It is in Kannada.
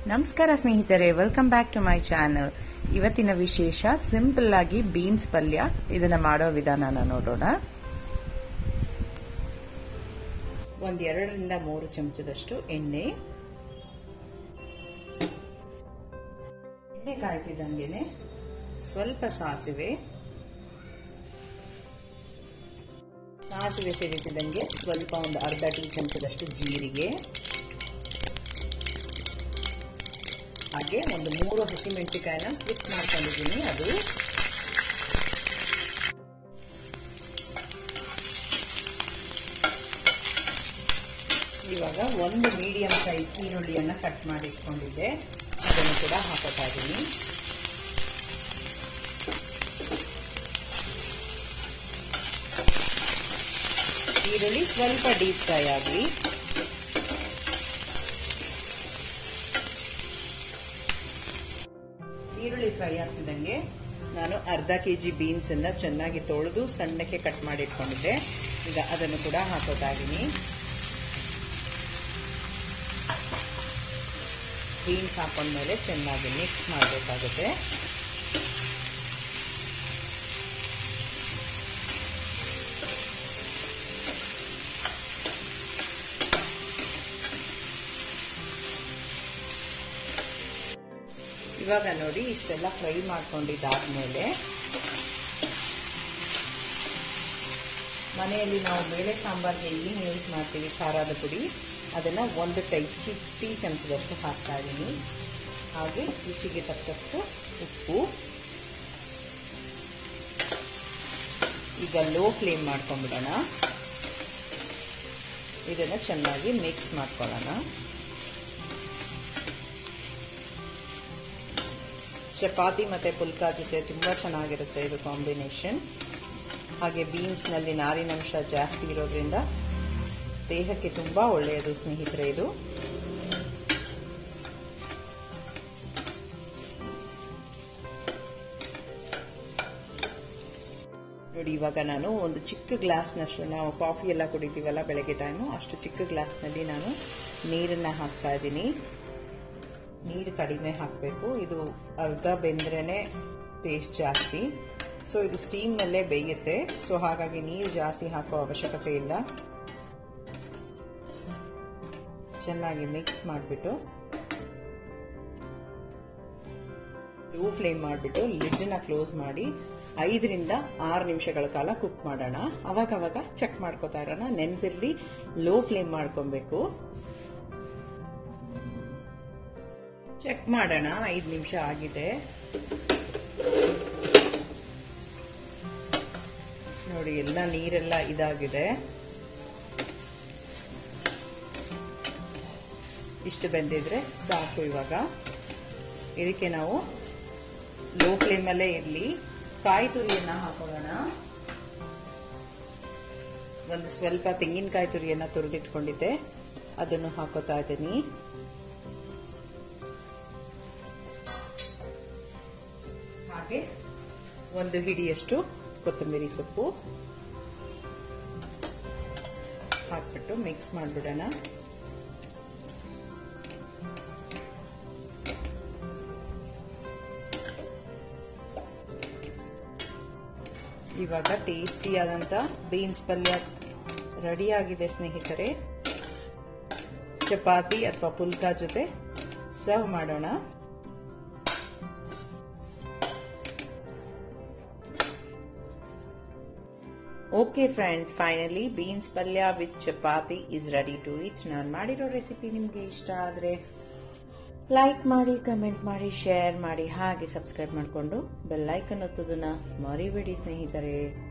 ನಮಸ್ಕಾರ ಸ್ನೇಹಿತರೆ welcome back to my channel ಇವತ್ತಿನ ವಿಶೇಷ ಸಿಂಪಲ್ ಆಗಿ ಬೀನ್ಸ್ ಪಲ್ಯ ಇದನ್ನ ಮಾಡೋ ವಿಧಾನನ ನೋಡೋಣ ಒಂದ್ ಎರಡರಿಂದ ಮೂರು ಚಮಚದಷ್ಟು ಎಣ್ಣೆ ಎಣ್ಣೆ ಕಾಯ್ತಿದ್ದಂಗೆನೆ ಸ್ವಲ್ಪ ಸಾಸಿವೆ ಸಾಸಿವೆ ಸಿಡಿತಿದ್ದಂಗೆ ಸ್ವಲ್ಪ ಒಂದು ಅರ್ಧ ಟೀ ಚಮಚದಷ್ಟು ಜೀರಿಗೆ ಹಾಗೆ ಒಂದು ಮೂರು ಹಸಿಮೆಣಸಿಕಾಯಿನ ಸ್ಲಿಪ್ ಮಾಡ್ಕೊಂಡಿದ್ದೀನಿ ಅದು ಇವಾಗ ಒಂದು ಮೀಡಿಯಂ ಸೈಜ್ ಈರುಳ್ಳಿಯನ್ನು ಕಟ್ ಮಾಡಿ ಇಟ್ಕೊಂಡಿದ್ದೆ ಅದನ್ನು ಕೂಡ ಹಾಕೋತಾ ಇದ್ದೀನಿ ಈರುಳ್ಳಿ ಸ್ವಲ್ಪ ಡೀಪ್ ಫ್ರೈ ಆಗಲಿ ಈರುಳ್ಳಿ ಫ್ರೈ ಆಗ್ತಿದ್ದಂಗೆ ನಾನು ಅರ್ಧ ಕೆ ಜಿ ಬೀನ್ಸ್ ಅನ್ನ ಚೆನ್ನಾಗಿ ತೊಳೆದು ಸಣ್ಣಕ್ಕೆ ಕಟ್ ಮಾಡಿ ಇಟ್ಕೊಂಡಿದ್ದೆ ಈಗ ಅದನ್ನು ಕೂಡ ಹಾಕೋತಾ ಇದ್ದೀನಿ ಬೀನ್ಸ್ ಹಾಕೊಂಡ್ಮೇಲೆ ಚೆನ್ನಾಗಿ ಮಿಕ್ಸ್ ಮಾಡಬೇಕಾಗುತ್ತೆ ಇವಾಗ ನೋಡಿ ಇಷ್ಟೆಲ್ಲ ಫ್ರೈ ಮಾಡ್ಕೊಂಡಿದ್ದಾದ್ಮೇಲೆ ಮನೆಯಲ್ಲಿ ನಾವು ಬೇಳೆ ಸಾಂಬಾರ್ಗೆ ಏನು ಯೂಸ್ ಮಾಡ್ತೀವಿ ಖಾರದ ಪುಡಿ ಅದನ್ನು ಒಂದು ಕೈ ಚಿಟ್ಟಿ ಚಮಚದಷ್ಟು ಹಾಕ್ತಾ ಇದ್ದೀನಿ ಹಾಗೆ ರುಚಿಗೆ ತಕ್ಕಷ್ಟು ಉಪ್ಪು ಈಗ ಲೋ ಫ್ಲೇಮ್ ಮಾಡ್ಕೊಂಡ್ಬಿಡೋಣ ಇದನ್ನು ಚೆನ್ನಾಗಿ ಮಿಕ್ಸ್ ಮಾಡ್ಕೊಳ್ಳೋಣ ಚಪಾತಿ ಮತ್ತು ಪುಲ್ಕಾ ಜೊತೆ ತುಂಬ ಚೆನ್ನಾಗಿರುತ್ತೆ ಇದು ಕಾಂಬಿನೇಷನ್ ಹಾಗೆ ಬೀನ್ಸ್ನಲ್ಲಿ ನಾರಿನಂಶ ಜಾಸ್ತಿ ಇರೋದ್ರಿಂದ ದೇಹಕ್ಕೆ ತುಂಬ ಒಳ್ಳೆಯದು ಸ್ನೇಹಿತರೆ ಇದು ನೋಡಿ ಇವಾಗ ನಾನು ಒಂದು ಚಿಕ್ಕ ಗ್ಲಾಸ್ನಷ್ಟು ನಾವು ಕಾಫಿ ಎಲ್ಲ ಕುಡಿತೀವಲ್ಲ ಬೆಳಗ್ಗೆ ಟೈಮು ಅಷ್ಟು ಚಿಕ್ಕ ಗ್ಲಾಸ್ನಲ್ಲಿ ನಾನು ನೀರನ್ನು ಹಾಕ್ತಾ ಇದ್ದೀನಿ ನೀರು ಕಡಿಮೆ ಹಾಕಬೇಕು ಇದು ಅರ್ಧ ಬೆಂದ್ರೇ ಟೇಸ್ಟ್ ಜಾಸ್ತಿ ಸೊ ಇದು ಸ್ಟೀಮ್ನಲ್ಲೇ ಬೇಯುತ್ತೆ ಸೊ ಹಾಗಾಗಿ ನೀರು ಜಾಸ್ತಿ ಹಾಕೋ ಅವಶ್ಯಕತೆ ಇಲ್ಲ ಚೆನ್ನಾಗಿ ಮಿಕ್ಸ್ ಮಾಡಿಬಿಟ್ಟು ಲೋ ಫ್ಲೇಮ್ ಮಾಡಿಬಿಟ್ಟು ಲಿಡ್ನ ಕ್ಲೋಸ್ ಮಾಡಿ ಐದರಿಂದ ಆರು ನಿಮಿಷಗಳ ಕಾಲ ಕುಕ್ ಮಾಡೋಣ ಅವಾಗ ಅವಾಗ ಚೆಕ್ ಮಾಡ್ಕೋತಾ ಇರೋಣ ನೆನಪಿರ್ಲಿ ಲೋ ಫ್ಲೇಮ್ ಮಾಡ್ಕೊಬೇಕು ಚೆಕ್ ಮಾಡೋಣ ಐದು ನಿಮಿಷ ಆಗಿದೆ ನೋಡಿ ಎಲ್ಲ ನೀರೆಲ್ಲ ಇದಾಗಿದೆ ಇಷ್ಟು ಬೆಂದಿದ್ರೆ ಸಾಕು ಇವಾಗ ಇದಕ್ಕೆ ನಾವು ಲೋ ಫ್ಲೇಮಲ್ಲೇ ಇರಲಿ ಕಾಯಿ ತುರಿಯನ್ನ ಹಾಕೊಳ್ಳೋಣ ಒಂದು ಸ್ವಲ್ಪ ತೆಂಗಿನಕಾಯಿ ತುರಿಯನ್ನ ತುರಿದಿಟ್ಕೊಂಡಿದ್ದೆ ಅದನ್ನು ಹಾಕೋತಾ ಇದ್ದೀನಿ ಹಾಗೆ ಒಂದು ಹಿಡಿಯಷ್ಟು ಕೊತ್ತಂಬರಿ ಸೊಪ್ಪು ಹಾಕ್ಬಿಟ್ಟು ಮಿಕ್ಸ್ ಮಾಡಿಬಿಡೋಣ ಇವಾಗ ಟೇಸ್ಟಿಯಾದಂಥ ಬೀನ್ಸ್ ಪಲ್ಯ ರೆಡಿ ಆಗಿದೆ ಸ್ನೇಹಿತರೆ ಚಪಾತಿ ಅಥವಾ ಪುಲ್ಕಾ ಜೊತೆ ಸರ್ವ್ ಮಾಡೋಣ okay friends finally beans palya with chapati is ready to eat ನಾನು ಮಾಡಿರೋ ರೆಸಿಪಿ ನಿಮಗೆ ಇಷ್ಟ ಆದರೆ ಲೈಕ್ ಮಾಡಿ ಕಮೆಂಟ್ ಮಾಡಿ ಶೇರ್ ಮಾಡಿ ಹಾಗೆ ಸಬ್ಸ್ಕ್ರೈಬ್ ಮಾಡಿಕೊಂಡು ಬೆಲ್ ಐಕನ್ ಒತ್ತೋದನ್ನ ಮರಿಬೇಡಿ ಸ್ನೇಹಿತರೆ